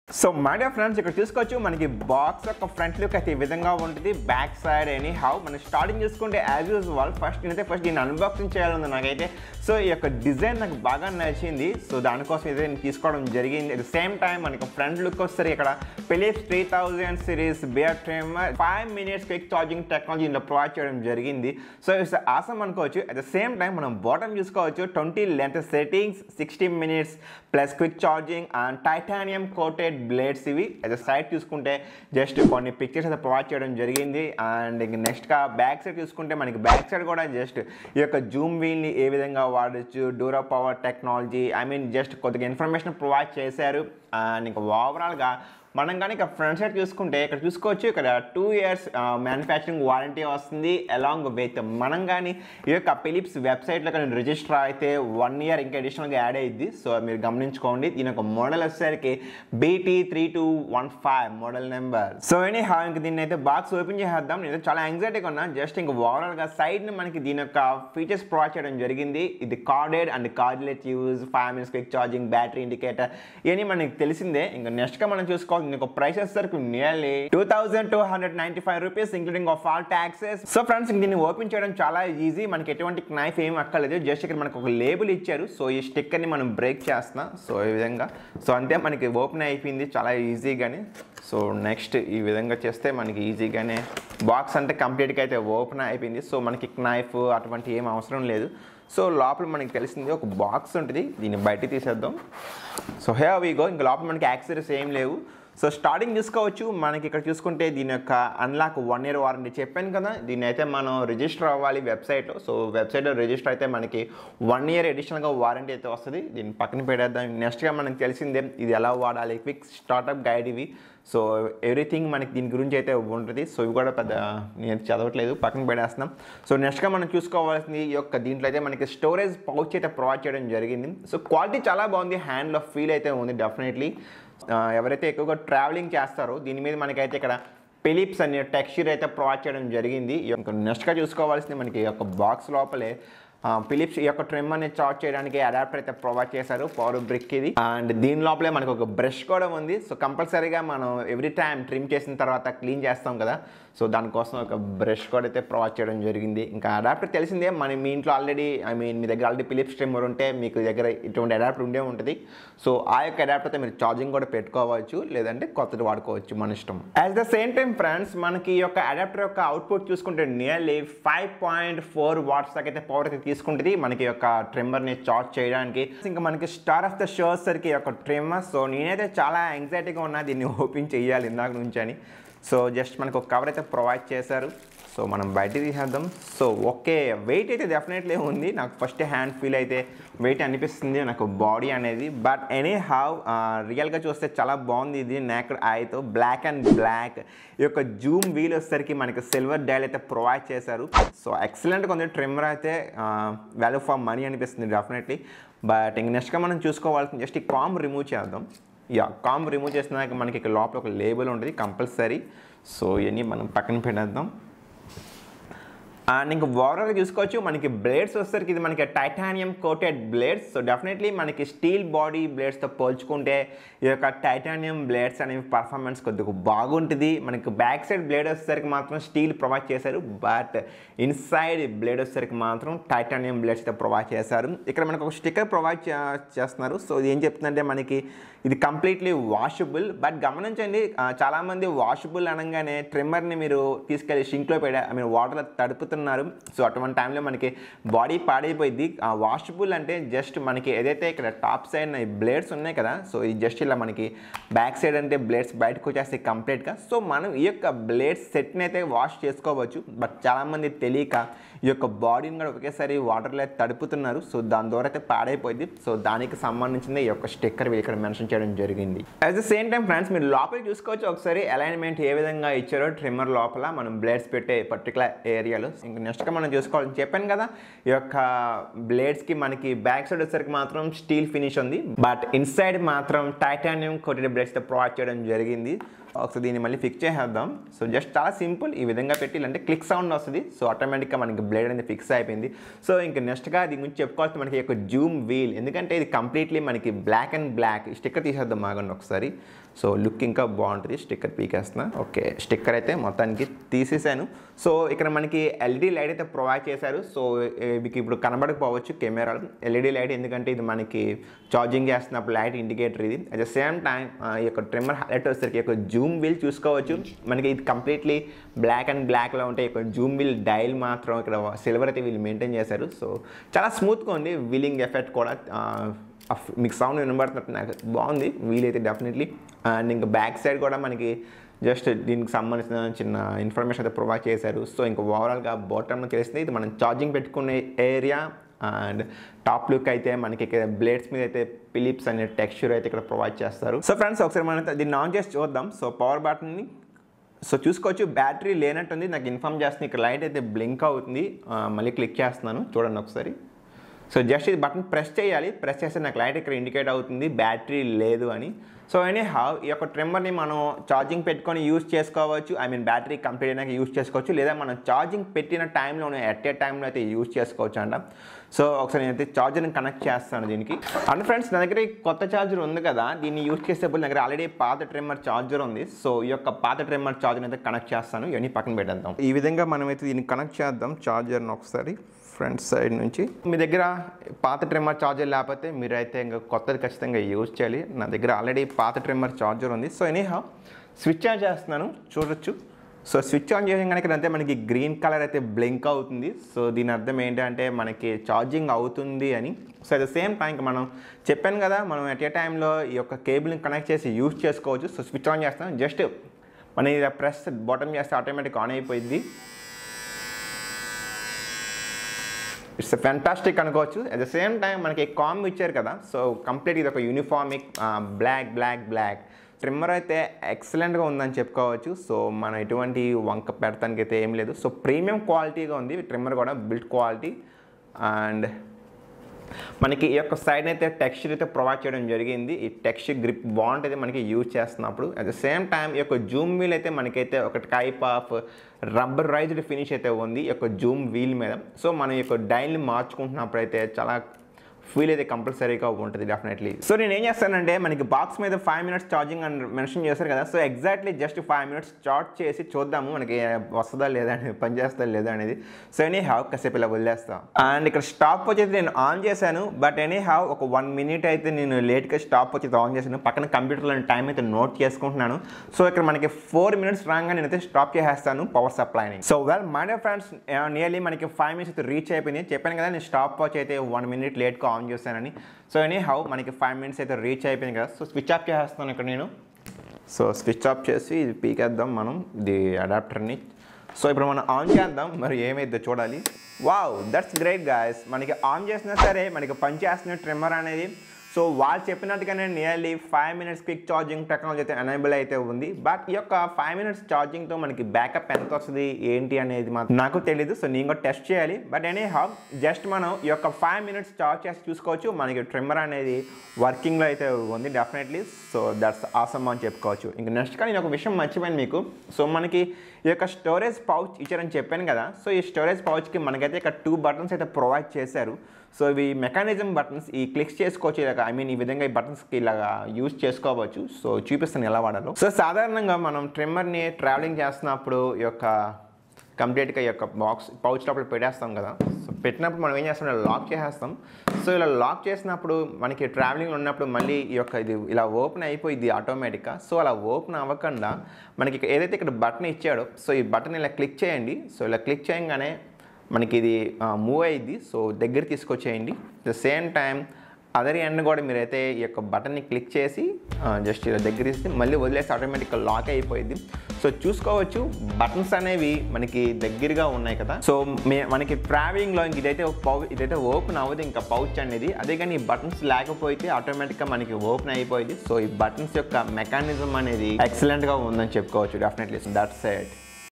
so my dear friends ఇక్కడ చూసుకోవచ్చు మనకి బాక్స్ యొక్క ఫ్రంట్ లుక్ అయితే ఈ విధంగా ఉంటుంది బ్యాక్ సైడ్ ఎనీ హౌ మనం స్టార్టింగ్ చూసుకుంటే యాజ్ యూజువల్ ఫస్ట్ నేనైతే ఫస్ట్ దీన్ని అన్బాక్సింగ్ చేయాలని నాకైతే సో ఈ యొక్క డిజైన్ నాకు బాగా నచ్చింది సో దానికోసం ఇదే నేను తీసుకోవడం జరిగింది అట్ ద సేమ్ టైం మనకి ఫ్రంట్ లుక్ వస్తారు ఇక్కడ Philips three thousand series beard trimmer five minutes quick charging technology ఇందులో ప్రొవైడ్ చేయడం జరిగింది సో ఇట్స్ ఆసమ్ అనుకోవచ్చు అట్ ద సేమ్ టైం మనం బాటమ్ చూసుకోవచ్చు twenty length settings sixty minutes plus quick charging and titanium coated blades ఇవి at side చూసుకుంటే just కొన్ని pictures అయితే ప్రొవైడ్ చేయడం జరిగింది అండ్ ఇంక నెక్స్ట్గా బ్యాక్ సైడ్ చూసుకుంటే మనకి బ్యాక్ సైడ్ కూడా జస్ట్ ఈ యొక్క జూమ్ వీల్ని ఏ విధంగా వాడచ్చు DuraPower technology I mean just కొద్దిగా ఇన్ఫర్మేషన్ ప్రొవైడ్ చేశారు అండ్ ఇంకా ఓవరాల్గా మనం కానీ ఇక ఫ్రంట్ సైడ్ చూసుకుంటే ఇక్కడ చూసుకోవచ్చు ఇక్కడ టూ ఇయర్స్ మ్యానుఫ్యాక్చరింగ్ వారంటీ వస్తుంది అలాంగ్ విత్ మనం కానీ ఈ యొక్క ఫిలిప్స్ వెబ్సైట్లో కానీ రిజిస్టర్ అయితే వన్ ఇయర్ ఇంకా అడిషనల్గా యాడ్ అయ్యింది సో మీరు గమనించుకోండి దీని యొక్క మోడల్ వచ్చేసరికి BT three two one five model number so any హా ఇంక దీన్ని అయితే బాక్స్ ఓపెన్ చేసేద్దాం నేను చాలా యాంగ్జైటీగా ఉన్నా జస్ట్ ఇంకా ఓవరాల్గా సైడ్ని మనకి దీని యొక్క ఫీచర్స్ ప్రొవైడ్ చేయడం జరిగింది ఇది corded and cordless use five minutes quick charging battery indicator ఇవన్నీ మనకి తెలిసిందే ఇంకా నెక్స్ట్గా మనం చూసుకోవాలి దీని యొక్క ప్రైస్ వచ్చేసరికి nearly two thousand two hundred ninety five rupees including of all taxes so friends దీన్ని ఓపెన్ చేయడం చాలా ఈజీ మనకి ఎటువంటి నైఫ్ ఏం అక్కర్లేదు జస్ట్ ఇక్కడ మనకు ఒక లేబుల్ ఇచ్చారు సో ఈ స్టిక్కర్ని మనం బ్రేక్ చేస్తున్నాం సో ఈ విధంగా సో అంతే మనకి ఓపెన్ అయిపోయింది చాలా ఈజీగానే సో నెక్స్ట్ ఈ విధంగా చేస్తే మనకి ఈజీగానే బాక్స్ అంటే కంప్లీట్గా అయితే ఓపెన్ అయిపోయింది సో మనకి నైఫ్ అటువంటి ఏం అవసరం లేదు సో లోపల మనకి తెలిసింది ఒక బాక్స్ ఉంటుంది దీన్ని బయట తీసేద్దాం సో హే వీగో ఇంకా లోపల మనకి యాక్సరీస్ ఏం లేవు సో స్టార్టింగ్ చూసుకోవచ్చు మనకి ఇక్కడ చూసుకుంటే దీని యొక్క అన్లాక్ వన్ ఇయర్ వారంటీ చెప్పాను కదా దీన్ని అయితే మనం రిజిస్టర్ అవ్వాలి వెబ్సైట్లో సో వెబ్సైట్లో రిజిస్టర్ అయితే మనకి వన్ ఇయర్ అడిషనల్గా వారంటీ అయితే వస్తుంది దీన్ని పక్కన పెట్టేద్దాం నెక్స్ట్గా మనకి తెలిసిందే ఇది ఎలా వాడాలి క్విక్ స్టార్టప్ గైడ్ ఇవి సో ఎవ్రీథింగ్ మనకి దీని గురించి అయితే ఉంటుంది సో ఇవి కూడా పెద్ద నేను చదవట్లేదు పక్కన పెట్టేస్తున్నాం సో నెక్స్ట్గా మనం చూసుకోవాల్సింది ఈ యొక్క దీంట్లో అయితే మనకి స్టోరేజ్ పౌచ్ అయితే ప్రొవైడ్ చేయడం జరిగింది సో క్వాలిటీ చాలా బాగుంది హ్యాండ్లో ఫీల్ అయితే ఉంది డెఫినెట్లీ ఎవరైతే ఎక్కువగా ట్రావెలింగ్ చేస్తారో దీని మీద మనకైతే ఇక్కడ ఫిలిప్స్ అనే టెక్స్చర్ అయితే ప్రొవైడ్ చేయడం జరిగింది ఇంకా నెక్స్ట్గా చూసుకోవాల్సింది మనకి ఈ యొక్క బాక్స్ లోపలే ఫిలిప్స్ ఈ యొక్క ట్రిమ్ అనేది చార్జ్ చేయడానికి అడాప్టర్ అయితే ప్రొవైడ్ చేశారు పవర్ బ్రిక్ ఇది అండ్ దీని లోపలే మనకు ఒక బ్రష్ కూడా ఉంది సో కంపల్సరీగా మనం ఎవ్రీ టైం ట్రిమ్ చేసిన తర్వాత క్లీన్ చేస్తాం కదా సో దానికోసం ఒక బ్రష్ కూడా అయితే ప్రొవైడ్ చేయడం జరిగింది ఇంకా అడాప్టర్ తెలిసిందే మన మీ ఇంట్లో ఆల్రెడీ ఐ మీన్ మీ దగ్గర ఆల్రెడీ ఫిలిప్స్ ట్రిమ్మర్ ఉంటే మీకు దగ్గర ఇటువంటి అడాప్టర్ ఉండే ఉంటుంది సో ఆ యొక్క అడాప్టర్ అయితే మీరు ఛార్జింగ్ కూడా పెట్టుకోవచ్చు లేదంటే కొత్తది వాడుకోవచ్చు మన ఇష్టం as the same time friends మనకి ఈ యొక్క అడాప్టర్ యొక్క అవుట్పుట్ చూసుకుంటే nearly five point four watts దాకా అయితే పవర్ అయితే తీసుకుంటుంది మనకి ఈ యొక్క ట్రిమ్మర్ని చార్జ్ చేయడానికి ఇంకా మనకి స్టార్ ఆఫ్ ద షో సరికి ఈ యొక్క ట్రిమ్మర్ సో నేనైతే చాలా యాంగ్జైటీగా ఉన్నా దీన్ని ఓపెన్ చేయాలి ఇందాక నుంచి అని సో జస్ట్ మనకు ఒక కవర్ అయితే ప్రొవైడ్ చేశారు సో మనం బయట తీసేద్దాం సో ఓకే వెయిట్ అయితే డెఫినెట్లీ ఉంది నాకు ఫస్ట్ హ్యాండ్ ఫీల్ అయితే వెయిట్ అనిపిస్తుంది నాకు బాడీ అనేది బట్ ఎనీ హావ్ రియల్గా చూస్తే చాలా బాగుంది ఇది నేకడ్ ఐతో బ్లాక్ అండ్ బ్లాక్ ఈ యొక్క జూమ్ వీల్ వచ్చేసరికి మనకి సిల్వర్ డైల్ అయితే ప్రొవైడ్ చేశారు సో ఎక్సలెంట్గా ఉంది ట్రిమ్మర్ అయితే వాల్యూ ఫర్ మనీ అనిపిస్తుంది డెఫినెట్లీ బట్ ఇంక నెక్స్ట్గా మనం చూసుకోవాల్సింది జస్ట్ ఈ కామ్ రిమూవ్ చేద్దాం యా కామ్ రిమూవ్ చేసినాక మనకి ఇక్కడ లోపల ఒక లేబుల్ ఉంటుంది కంపల్సరీ సో ఇవన్నీ మనం పక్కన పెట్టేద్దాం అండ్ ఇంకా ఓవరాల్గా చూసుకోవచ్చు మనకి బ్లేడ్స్ వచ్చేసరికి ఇది మనకి titanium coated blades so definitely మనకి స్టీల్ బాడీ బ్లేడ్స్తో పోల్చుకుంటే ఈ యొక్క టైటానియం బ్లేడ్స్ అనేవి పర్ఫార్మెన్స్ కొద్దిగా బాగుంటుంది మనకి బ్యాక్ సైడ్ బ్లేడ్ వచ్చేసరికి మాత్రం స్టీల్ ప్రొవైడ్ చేశారు బట్ ఇన్సైడ్ బ్లేడ్ వచ్చేసరికి మాత్రం టైటానియం బ్లేడ్స్ అయితే ప్రొవైడ్ చేశారు ఇక్కడ మనకు ఒక స్టిక్కర్ ప్రొవైడ్ చేస్తున్నారు సో ఇది ఏం చెప్తుందంటే మనకి ఇది కంప్లీట్లీ వాషబుల్ బట్ గమనించండి చాలామంది వాషబుల్ అనగానే ట్రిమ్మర్ని మీరు తీసుకెళ్ళి షింక్లో పెడా ఐ మీన్ వాటర్లో తడుపుతున్నారు సో అటువంటి టైంలో మనకి బాడీ పాడైపోయింది వాషబుల్ అంటే జస్ట్ మనకి ఏదైతే ఇక్కడ టాప్ సైడ్ బ్లేడ్స్ ఉన్నాయి కదా సో ఇది జస్ట్ ఇలా మనకి బ్యాక్ సైడ్ అంటే బ్లేడ్స్ బయటకు వచ్చేస్తాయి కంప్లీట్గా సో మనం ఈ యొక్క బ్లేడ్స్ సెట్ని అయితే వాష్ చేసుకోవచ్చు బట్ చాలామంది తెలియక ఈ యొక్క బాడీని కూడా ఒకేసారి వాటర్లో తడుపుతున్నారు సో దాని ద్వారా అయితే పాడైపోయింది సో దానికి సంబంధించిన ఈ యొక్క స్టిక్కర్ ఇక్కడ మెన్షన్ చేయడం జరిగింది at the same time friends మీరు లోపల చూసుకోవచ్చు ఒకసారి అలైన్మెంట్ ఏ విధంగా ఇచ్చారో ట్రిమ్మర్ లోపల మనం బ్లేడ్స్ పెట్టే పర్టికులర్ ఏరియాలో ఇంకా నెక్స్ట్గా మనం చూసుకోవాలి చెప్పాను కదా ఈ యొక్క బ్లేడ్స్కి మనకి బ్యాక్ సైడ్ వచ్చేసరికి మాత్రం స్టీల్ ఫినిష్ ఉంది బట్ ఇన్సైడ్ మాత్రం టైటానియం కోటెడ్ బ్లేడ్స్తో ప్రొవైడ్ చేయడం జరిగింది ఒకసారి దీన్ని మళ్ళీ ఫిక్స్ చేసేద్దాం సో జస్ట్ చాలా సింపుల్ ఈ విధంగా పెట్టి అంటే క్లిక్ సౌండ్ వస్తుంది సో ఆటోమేటిక్గా మనకి బ్లేడ్ అనేది ఫిక్స్ అయిపోయింది సో ఇంకా నెక్స్ట్గా దీని గురించి చెప్పుకోవాల్సి మనకి ఒక జూమ్ వీల్ ఎందుకంటే ఇది కంప్లీట్లీ మనకి black and black sticker sticker తీసేద్దాం ఆగండి ఒకసారి సో లుక్ ఇంకా బాగుంటుంది స్టిక్కర్ పీకేస్తున్నా ఓకే స్టిక్కర్ అయితే మొత్తానికి తీసేసాను సో ఇక్కడ మనకి ఎల్ఈడి లైట్ అయితే ప్రొవైడ్ చేశారు సో ఏ, మీకు ఇప్పుడు కనబడకపోవచ్చు కెమెరాలు ఎల్ఈడి లైట్ ఎందుకంటే ఇది మనకి ఛార్జింగ్ చేస్తున్నప్పుడు లైట్ ఇండికేటర్ ఇది అట్ ద సేమ్ టైం ఈ యొక్క ట్రిమ్మర్ హైలైట్ వచ్చేసరికి ఈ యొక్క జూమ్ వీల్ చూసుకోవచ్చు మనకి ఇది కంప్లీట్లీ బ్లాక్ అండ్ బ్లాక్లో ఉంటాయి ఈ యొక్క జూమ్ వీల్ డైల్ మాత్రం ఇక్కడ సిల్వర్ అయితే వీళ్ళు మెయింటైన్ చేశారు సో చాలా స్మూత్గా ఉంది వీలింగ్ ఎఫెక్ట్ కూడా ఆ, అఫ్- మీకు సౌండ్ వినబడుతున్నట్టు నాకు బాగుంది వీలైతే డెఫినెట్లీ అండ్ ఇంకా బ్యాక్ సైడ్ కూడా మనకి జస్ట్ దీనికి సంబంధించిన చిన్న ఇన్ఫర్మేషన్ అయితే ప్రొవైడ్ చేశారు సో ఇంకా ఓవరాల్గా బాటంలో తెలిసింది ఇది మనం ఛార్జింగ్ పెట్టుకునే ఏరియా అండ్ టాప్ లుక్ అయితే మనకి ఇక్కడ బ్లేడ్స్ మీద అయితే ఫిలిప్స్ అనే టెక్స్చర్ అయితే ఇక్కడ ప్రొవైడ్ చేస్తారు సో ఫ్రెండ్స్ ఒకసారి మనం దీన్ని ఆన్ చేసి చూద్దాం సో పవర్ బటన్ని సో చూసుకోవచ్చు బ్యాటరీ లేనట్టుంది నాకు ఇన్ఫామ్ చేస్తుంది ఇక్కడ లైట్ అయితే బ్లింక్ అవుతుంది ఆ, మళ్ళీ క్లిక్ చేస్తున్నాను చూడండి ఒకసారి సో జస్ట్ ఇది బటన్ ప్రెస్ చేయాలి ప్రెస్ చేస్తే నాకు లైట్ ఇక్కడ ఇండికేట్ అవుతుంది బ్యాటరీ లేదు అని సో ఎనీ హావ్ ఈ యొక్క ట్రిమ్మర్ని మనం ఛార్జింగ్ పెట్టుకొని యూస్ చేసుకోవచ్చు ఐ మీన్ బ్యాటరీ కంప్లీట్ అయినాక యూస్ చేసుకోవచ్చు లేదా మనం ఛార్జింగ్ పెట్టిన టైంలోనే ఎట్ ఏ టైంలో అయితే యూస్ చేసుకోవచ్చు అంట సో ఒకసారి నేనైతే ఛార్జర్ని కనెక్ట్ చేస్తాను దీనికి అండ్ ఫ్రెండ్స్ నా దగ్గర ఈ కొత్త ఛార్జర్ ఉంది కదా దీన్ని యూస్ చేసేప్పుడు నా దగ్గర ఆల్రెడీ పాత ట్రిమ్మర్ ఛార్జర్ ఉంది సో ఈ యొక్క పాత ట్రిమ్మర్ ఛార్జర్ అయితే కనెక్ట్ చేస్తాను ఇవన్నీ పక్కన పెట్టేద్దాం ఈ విధంగా మనమైతే దీన్ని కనెక్ట్ చేద్దాం ఛార్జర్ని ఒకసారి ఫ్రంట్ సైడ్ నుంచి మీ దగ్గర పాత ట్రిమ్మర్ ఛార్జర్ లేకపోతే మీరైతే ఇంకా కొత్తది ఖచ్చితంగా యూజ్ చేయాలి నా దగ్గర ఆల్రెడీ పాత ట్రిమ్మర్ ఛార్జర్ ఉంది సో ఎనీహా స్విచ్ ఆన్ చేస్తున్నాను చూడొచ్చు సో స్విచ్ ఆన్ చేయడం కనుక అంతే మనకి గ్రీన్ కలర్ అయితే బ్లింక్ అవుతుంది సో దీని అర్థం ఏంటంటే మనకి ఛార్జింగ్ అవుతుంది అని so at the same time మనం చెప్పాను కదా మనం ఎట్ ఏ టైంలో ఈ యొక్క కేబుల్ని కనెక్ట్ చేసి యూజ్ చేసుకోవచ్చు సో స్విచ్ ఆన్ చేస్తాం జస్ట్ మనం ఇలా ప్రెస్ బాటమ్ చేస్తే ఆటోమేటిక్ ఆన్ అయిపోయింది ఇట్స్ ఫ్యాంటాస్టిక్ అనుకోవచ్చు అట్ ద సేమ్ టైం మనకి కామ్ ఇచ్చారు కదా సో కంప్లీట్ ఇది ఒక యూనిఫామిక్ బ్లాక్ బ్లాక్ బ్లాక్ ట్రిమ్మర్ అయితే ఎక్సలెంట్గా ఉందని చెప్పుకోవచ్చు సో మనం ఎటువంటి వంక పెడతానికి అయితే ఏం లేదు సో ప్రీమియం క్వాలిటీగా ఉంది ట్రిమ్మర్ కూడా బిల్డ్ క్వాలిటీ అండ్ మనకి ఈ యొక్క సైడ్ అయితే టెక్స్చర్ అయితే ప్రొవైడ్ చేయడం జరిగింది ఈ టెక్స్చర్ గ్రిప్ బాగుంటుంది మనకి యూజ్ చేస్తున్నప్పుడు అట్ ద సేమ్ టైం ఈ యొక్క జూమ్ వీల్ అయితే మనకైతే ఒక type of rubber raised finish అయితే ఉంది ఈ యొక్క జూమ్ వీల్ మీద సో మనం ఈ యొక్క డైల్ని మార్చుకుంటున్నప్పుడు అయితే చాలా ఫీల్ అయితే కంపల్సరీగా ఉంటుంది డెఫినెట్లీ సో నేను ఏం చేస్తానంటే మనకి బాక్స్ మీద ఫైవ్ మినిట్స్ ఛార్జింగ్ అని మెన్షన్ చేశారు కదా so exactly just five minutes charge చేసి చూద్దాము మనకి వస్తుందా లేదా అనేది పనిచేస్తుందా లేదా అనేది సో ఎనీ హ్యావ్ కాసేపు ఇలా వదిలేస్తాం అండ్ ఇక్కడ స్టాప్ వచ్చేసి నేను ఆన్ చేశాను బట్ ఎనీ హ్యావ్ ఒక వన్ మినిట్ అయితే నేను లేట్గా స్టాప్ వచ్చి ఆన్ చేశాను పక్కన కంప్యూటర్లో టైం అయితే నోట్ చేసుకుంటున్నాను సో ఇక్కడ మనకి ఫోర్ మినిట్స్ రాగా నేనైతే స్టాప్ చేసేస్తాను పవర్ సప్లైని so well my dear friends nearly మనకి ఫైవ్ మినిట్స్ అయితే రీచ్ అయిపోయింది చెప్పాను కదా నేను స్టాప్ వాచ్ అయితే వన్ మినిట్ లేట్గా ఆన్ చేశానని సో ఎనీ హౌ మనకి ఫైవ్ మినిట్స్ అయితే రీచ్ అయిపోయింది కదా సో స్విచ్ ఆఫ్ చేసేస్తాను ఇక్కడ నేను సో స్విచ్ ఆఫ్ చేసి ఇది పీకేద్దాం మనం ఇది అడాప్టర్ని సో ఇప్పుడు మనం ఆన్ చేద్దాం మరి ఏమైందో చూడాలి వావ్ దట్స్ గ్రేట్ గాయస్ మనకి ఆన్ చేసినా సరే మనకి పనిచేస్తున్న ట్రిమ్మర్ అనేది సో వాళ్ళు చెప్పినట్టుగానే nearly five minutes quick charging technology అయితే ఎనేబుల్ అయితే ఉంది బట్ ఈ యొక్క ఫైవ్ మినిట్స్ ఛార్జింగ్తో మనకి బ్యాకప్ ఎంత వస్తుంది ఏంటి అనేది మాత్రం నాకు తెలియదు సో నేను కూడా టెస్ట్ చేయాలి బట్ ఎనీ హౌ జస్ట్ మనం ఈ యొక్క ఫైవ్ మినిట్స్ చార్జ్ చేసి చూసుకోవచ్చు మనకి ట్రిమ్మర్ అనేది వర్కింగ్లో అయితే ఉంది డెఫినెట్లీ సో దట్స్ ఆసమ్ అని చెప్పుకోవచ్చు ఇంకా నెక్స్ట్ కానీ నేను ఒక విషయం మర్చిపోయాను మీకు సో మనకి ఈ యొక్క స్టోరేజ్ పౌచ్ ఇచ్చారని చెప్పాను కదా సో ఈ స్టోరేజ్ పౌచ్కి మనకైతే ఇక్కడ టూ బటన్స్ అయితే ప్రొవైడ్ చేశారు సో ఇవి మెకానిజం బటన్స్ ఈ క్లిక్స్ చేసుకోవచ్చు ఇలాగ ఐ మీన్ ఈ విధంగా ఈ బటన్స్కి ఇలాగా యూస్ చేసుకోవచ్చు సో చూపిస్తాను ఎలా వాడాలో సో సాధారణంగా మనం ట్రిమ్మర్ని ట్రావెలింగ్ చేస్తున్నప్పుడు ఈ యొక్క కంప్లీట్గా ఈ యొక్క బాక్స్ పౌచ్ లోపల పెట్టేస్తాం కదా సో పెట్టినప్పుడు మనం ఏం చేస్తాం ఇలా లాక్ చేసేస్తాం సో ఇలా లాక్ చేసినప్పుడు మనకి ట్రావెలింగ్ ఉన్నప్పుడు మళ్ళీ ఈ యొక్క ఇది ఇలా ఓపెన్ అయిపోయింది ఆటోమేటిక్గా సో అలా ఓపెన్ అవ్వకుండా మనకి ఇక్కడ ఏదైతే ఇక్కడ బటన్ ఇచ్చాడో సో ఈ బటన్ ఇలా క్లిక్ చేయండి సో ఇలా క్లిక్ చేయగానే మనకి ఇది మూవ్ అయ్యిద్ది సో దగ్గర తీసుకొచ్చేయండి the same time other end కూడా మీరైతే ఈ యొక్క బటన్ని క్లిక్ చేసి జస్ట్ ఇలా దగ్గర ఇస్తే మళ్ళీ వదిలేసి ఆటోమేటిక్గా లాక్ అయిపోయింది సో చూసుకోవచ్చు బటన్స్ అనేవి మనకి దగ్గరగా ఉన్నాయి కదా సో మే మనకి ట్రావెలింగ్లో ఇంక ఇదైతే పౌ ఇదైతే ఓపెన్ అవ్వదు ఇంకా పౌచ్ అనేది అదే కానీ ఈ బటన్స్ లేకపోతే ఆటోమేటిక్గా మనకి ఓపెన్ అయిపోయింది సో ఈ బటన్స్ యొక్క మెకానిజం అనేది ఎక్సలెంట్గా ఉందని చెప్పుకోవచ్చు డెఫినెట్లీ దట్ సైడ్